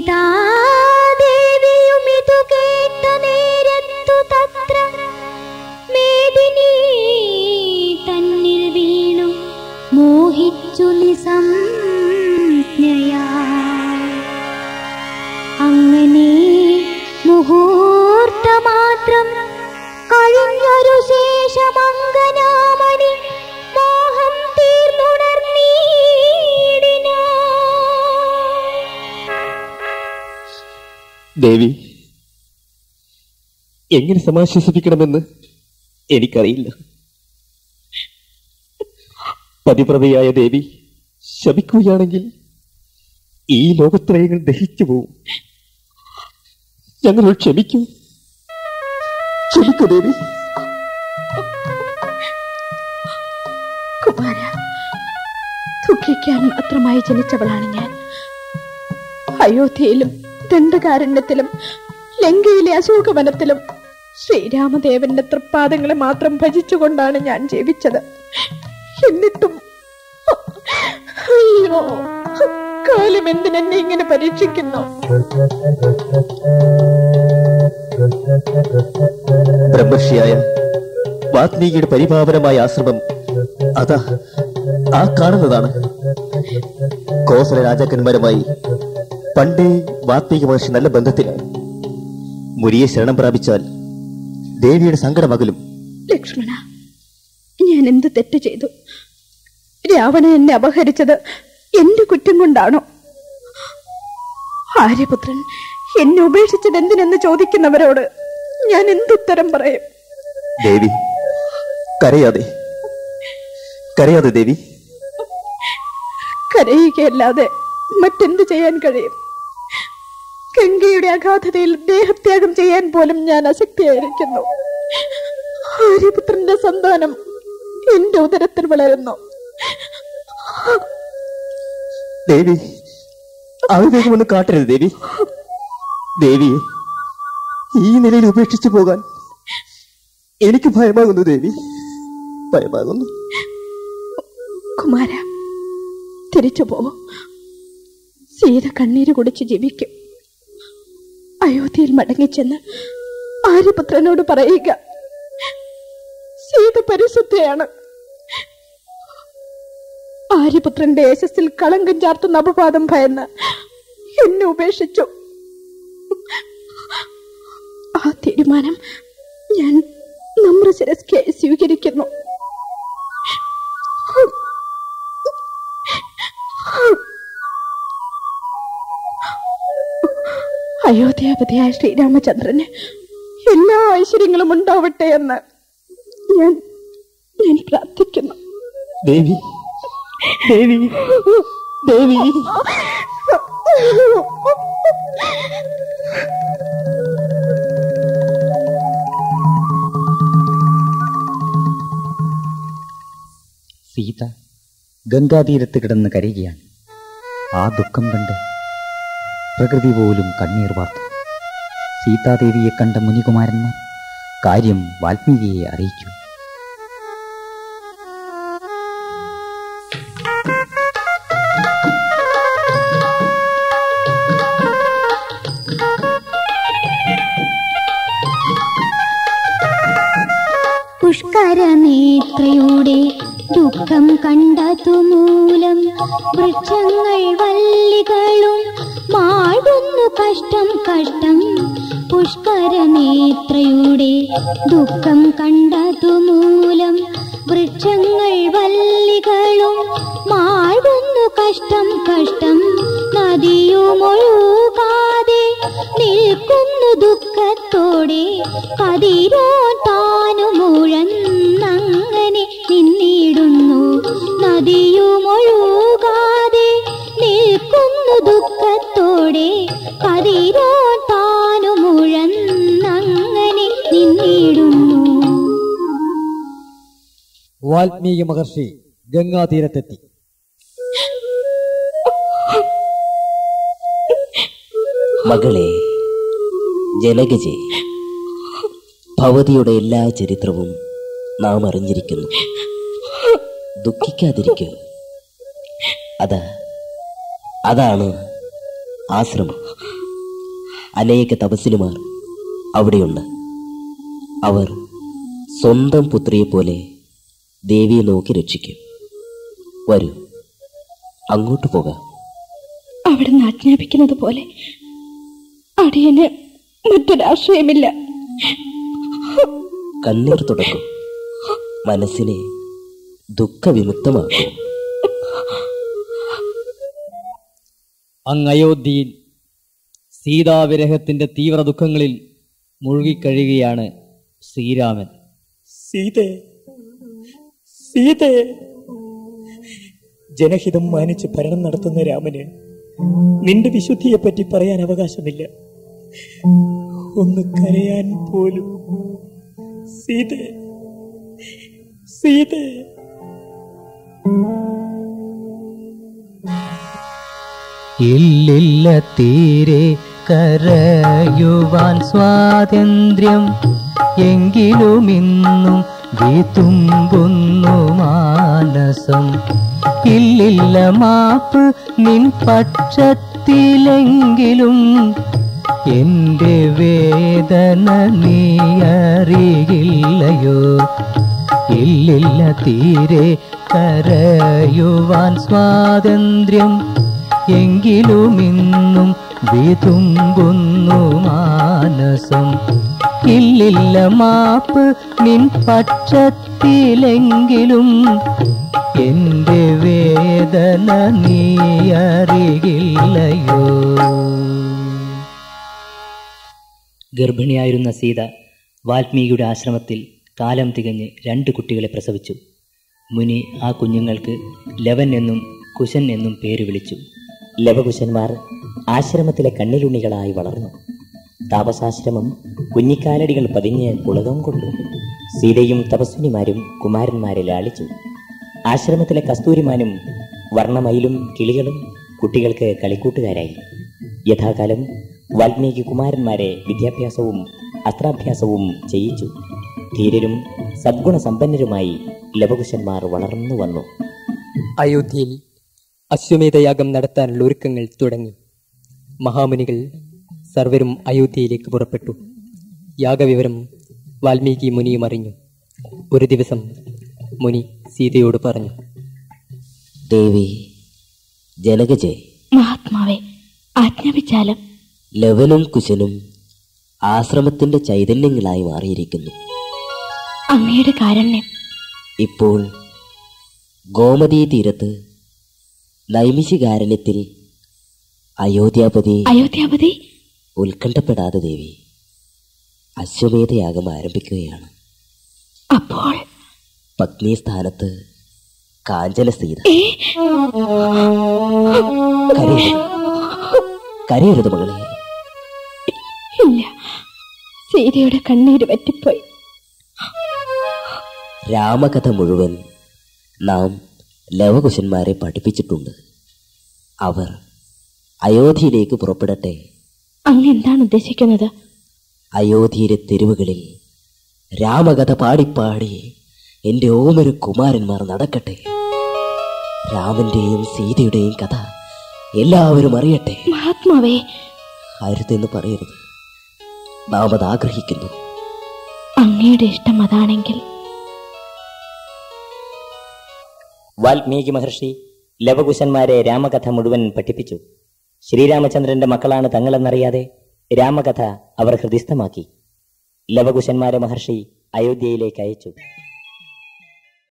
സീതാദേവിയുമിതു കേട്ട നേരത്തു തത്ര മേദിനി തന്നിൽ വീണു മോഹിച്ചു നിസംജ്ഞയാ അങ്ങനെ മുഹൂർത്തമാത്രം കഴിഞ്ഞൊരു ശേഷമംഗനാമണി മോഹം തീർന്നുണർന്നീടിനാ ദേവി എങ്ങനെ സമാശ്വസിപ്പിക്കണമെന്ന് എനിക്കറിയില്ല പതിപ്രതയായ ദേവി ശപിക്കുകയാണെങ്കിൽ ഈ ലോകത്രയങ്ങൾ ദഹിച്ചു പോവും ഞങ്ങളോട് ക്ഷമിക്കൂ ക്ഷമിക്കൂ ദേവി കുമാര ദുഃഖിക്കാൻ മാത്രമായി ജനിച്ചവളാണ് ഞാൻ അയോധ്യയിലും ദണ്ഡകാരണ്യത്തിലും ലങ്കയിലെ അശോകവനത്തിലും ശ്രീരാമദേവന്റെ തൃപ്പാദങ്ങളെ മാത്രം ഭജിച്ചുകൊണ്ടാണ് ഞാൻ ജീവിച്ചത് എന്നിട്ടും അയ്യോ കാലം എന്തിനെന്നെ ഇങ്ങനെ പരീക്ഷിക്കുന്നു ബ്രഹ്മർഷിയായ വാത്മീകിയുടെ പരിപാവനമായ ആശ്രമം അതാ ആ കാണുന്നതാണ് കോസല രാജാക്കന്മാരുമായി പണ്ടേ വാത്മീക മഹർഷി നല്ല ബന്ധത്തിലാണ് മുരിയെ ശരണം പ്രാപിച്ചാൽ ദേവിയുടെ സങ്കടമകലും ലക്ഷ്മണ ഞാൻ എന്ത് തെറ്റ് ചെയ്തു രാവണൻ എന്നെ അപഹരിച്ചത് എന്റെ കുറ്റം കൊണ്ടാണോ ആര്യപുത്രൻ എന്നെ ഉപേക്ഷിച്ചത് എന്തിനെന്ന് ചോദിക്കുന്നവരോട് ഞാൻ എന്തുത്തരം പറയും ദേവി കരയാതെ കരയാതെ ദേവി കരയുകയല്ലാതെ മറ്റെന്ത് ചെയ്യാൻ കഴിയും ഗംഗയുടെ അഗാധതയിൽ ദേഹത്യാഗം ചെയ്യാൻ പോലും ഞാൻ അശക്തിയായിരിക്കുന്നു ആര്യപുത്രന്റെ സന്താനം എന്റെ ഉദരത്തിൽ വളരുന്നു ദേവി അവിവേകമൊന്നും കാട്ടരുത് ദേവി ദേവിയെ ഈ നിലയിൽ ഉപേക്ഷിച്ചു പോകാൻ എനിക്ക് ഭയമാകുന്നു ദേവി ഭയമാകുന്നു കുമാര തിരിച്ചു പോവോ സീത കണ്ണീര് കുടിച്ച് ജീവിക്കും അയോധ്യയിൽ മടങ്ങിച്ചെന്ന് ആര്യപുത്രനോട് പറയുക സീത പരിശുദ്ധയാണ് ആര്യപുത്രന്റെ യശസ്സിൽ കളങ്കം ചാർത്തുന്ന അപവാദം ഭയന്ന് എന്നെ ഉപേക്ഷിച്ചു ആ തീരുമാനം ഞാൻ നമ്രശിരസ്കായി സ്വീകരിക്കുന്നു അയോധ്യാപതിയായ ശ്രീരാമചന്ദ്രന് എല്ലാ ഐശ്വര്യങ്ങളും ഉണ്ടാവട്ടെ എന്ന് ഞാൻ ഞാൻ പ്രാർത്ഥിക്കുന്നു ദേവി ദേവി ദേവി സീത ഗംഗാതീരത്ത് കിടന്ന് കരയുകയാണ് ആ ദുഃഖം കണ്ട് പ്രകൃതി പോലും കണ്ണീർ വാർത്തു സീതാദേവിയെ കണ്ട മുനികുമാരന്മാർ കാര്യം വാൽമീകിയെ അറിയിച്ചു പുഷ്കരനേത്രയുടെ ദുഃഖം കണ്ടതു മൂലം വൃക്ഷങ്ങൾ വല്ലികളും മാടുന്നു കഷ്ടം കഷ്ടം പുഷ്കരനേത്രയുടെ ദുഃഖം കണ്ടതു മൂലം വൃക്ഷങ്ങൾ വല്ലികളും മാടുന്നു കഷ്ടം കഷ്ടം നദിയുമൊഴുകാതെ നിൽക്കുന്നു ദുഃഖത്തോടെ കതിരോ താനു മുഴന്നങ്ങനെ നിന്നിടുന്നു നദിയുമൊഴുകാതെ നിൽക്കുന്നു ദുഃഖത്തോടെ കതിരോ താനു മുഴന്നങ്ങനെ നിന്നിടുന്നു വാൽമീകി മഹർഷി ഗംഗാതീരത്തെത്തി മകളെ ജനകജെ ഭവതിയുടെ എല്ലാ ചരിത്രവും നാം അറിഞ്ഞിരിക്കുന്നു ദുഃഖിക്കാതിരിക്കുക അതാ അതാണ് ആശ്രമം അനേക തപസ്സിലുമാർ അവിടെയുണ്ട് അവർ സ്വന്തം പുത്രിയെ പോലെ ദേവിയെ നോക്കി രക്ഷിക്കും വരൂ അങ്ങോട്ട് പോകാം അവിടുന്ന് ആജ്ഞാപിക്കുന്നത് പോലെ അടിയന് മറ്റൊരാശ്രയമില്ല കണ്ണീർ തുടക്കും മനസ്സിനെ ദുഃഖവിമുക്തമാക്കും അങ്ങ് അയോധ്യയിൽ സീതാവിരഹത്തിന്റെ തീവ്ര ദുഃഖങ്ങളിൽ മുഴുകിക്കഴിയുകയാണ് ശ്രീരാമൻ സീതേ സീതേ ജനഹിതം മാനിച്ച് ഭരണം നടത്തുന്ന രാമന് നിന്റെ വിശുദ്ധിയെ പറ്റി പറയാൻ അവകാശമില്ല ഒന്ന് കരയാൻ പോലും സീതേ സീതേ ഇല്ലില്ല തീരെ കരയുവാൻ സ്വാതന്ത്ര്യം എങ്കിലും ഇന്നും വിതുമ്പുന്നു മാനസം ഇല്ലില്ല മാപ്പ് നിൻ പക്ഷത്തിലെങ്കിലും എന്റെ വേദന നീ അറിയില്ലയോ ഇല്ലില്ല തീരെ കരയുവാൻ സ്വാതന്ത്ര്യം എങ്കിലും ഇന്നും വിതുമ്പുന്നു മാനസം ഇല്ലില്ല മാപ്പ് നിൻ പക്ഷത്തിലെങ്കിലും എന്റെ വേദന നീ അറിയില്ലയോ ഗർഭിണിയായിരുന്ന സീത വാൽമീകിയുടെ ആശ്രമത്തിൽ കാലം തികഞ്ഞ് രണ്ട് കുട്ടികളെ പ്രസവിച്ചു മുനി ആ കുഞ്ഞുങ്ങൾക്ക് ലവൻ എന്നും കുശൻ എന്നും പേര് വിളിച്ചു ലവകുശന്മാർ ആശ്രമത്തിലെ കണ്ണിലുണ്ണികളായി വളർന്നു താപസാശ്രമം കുഞ്ഞിക്കാലടികൾ പതിഞ്ഞ് പുളകം കൊണ്ടു സീതയും തപസ്വിനിമാരും കുമാരന്മാരെ ലാളിച്ചു ആശ്രമത്തിലെ കസ്തൂരിമാനും വർണ്ണമയിലും കിളികളും കുട്ടികൾക്ക് കളിക്കൂട്ടുകാരായി യഥാകാലം വാൽമീകി കുമാരന്മാരെ വിദ്യാഭ്യാസവും അസ്ത്രാഭ്യാസവും ചെയ്യിച്ചു ധീരരും സദ്ഗുണസമ്പന്നരുമായി ലവകുശന്മാർ വളർന്നു വന്നു അയോധ്യയിൽ അശ്വമേധയാഗം നടത്താനുള്ള ഒരുക്കങ്ങൾ തുടങ്ങി മഹാമുനികൾ സർവരും അയോധ്യയിലേക്ക് പുറപ്പെട്ടു യാഗവിവരം വാൽമീകി മുനിയും അറിഞ്ഞു ഒരു ദിവസം മുനി സീതയോട് പറഞ്ഞു ദേവി ജനകജെ മഹാത്മാവെ ആജ്ഞാപിച്ചാലും ലവനും കുശനും ആശ്രമത്തിന്റെ ചൈതന്യങ്ങളായി മാറിയിരിക്കുന്നു അങ്ങയുടെ കാരുണ്യം ഇപ്പോൾ ഗോമതീ തീരത്ത് നൈമിഷികാരണ്യത്തിൽ അയോധ്യാപതി അയോധ്യാപതി ഉത്കണ്ഠപ്പെടാതെ ദേവി അശ്വമേധയാഗം ആരംഭിക്കുകയാണ് അപ്പോൾ പത്നി സ്ഥാനത്ത് കാഞ്ചന സീത കരയരുത് കരയരുത് മകളെ ഇല്ല സീതയുടെ കണ്ണീര് പറ്റിപ്പോയി രാമകഥ മുഴുവൻ നാം ലവകുശന്മാരെ പഠിപ്പിച്ചിട്ടുണ്ട് അവർ അയോധ്യയിലേക്ക് പുറപ്പെടട്ടെ അങ്ങ് എന്താണ് ഉദ്ദേശിക്കുന്നത് അയോധ്യയിലെ തെരുവുകളിൽ രാമകഥ പാടിപ്പാടി എൻ്റെ ഓമന കുമാരന്മാർ നടക്കട്ടെ രാമന്റെയും സീതയുടെയും കഥ എല്ലാവരും അറിയട്ടെ മഹാത്മാവേ അരുതെന്ന് പറയരുത് നാം അത് ആഗ്രഹിക്കുന്നു അങ്ങയുടെ ഇഷ്ടം അതാണെങ്കിൽ വാൽമീകി മഹർഷി ലവകുശന്മാരെ രാമകഥ മുഴുവൻ പഠിപ്പിച്ചു ശ്രീരാമചന്ദ്രന്റെ മക്കളാണ് തങ്ങളെന്നറിയാതെ രാമകഥ അവർ ഹൃദിസ്ഥമാക്കി ലവകുശന്മാരെ മഹർഷി അയോധ്യയിലേക്ക് അയച്ചു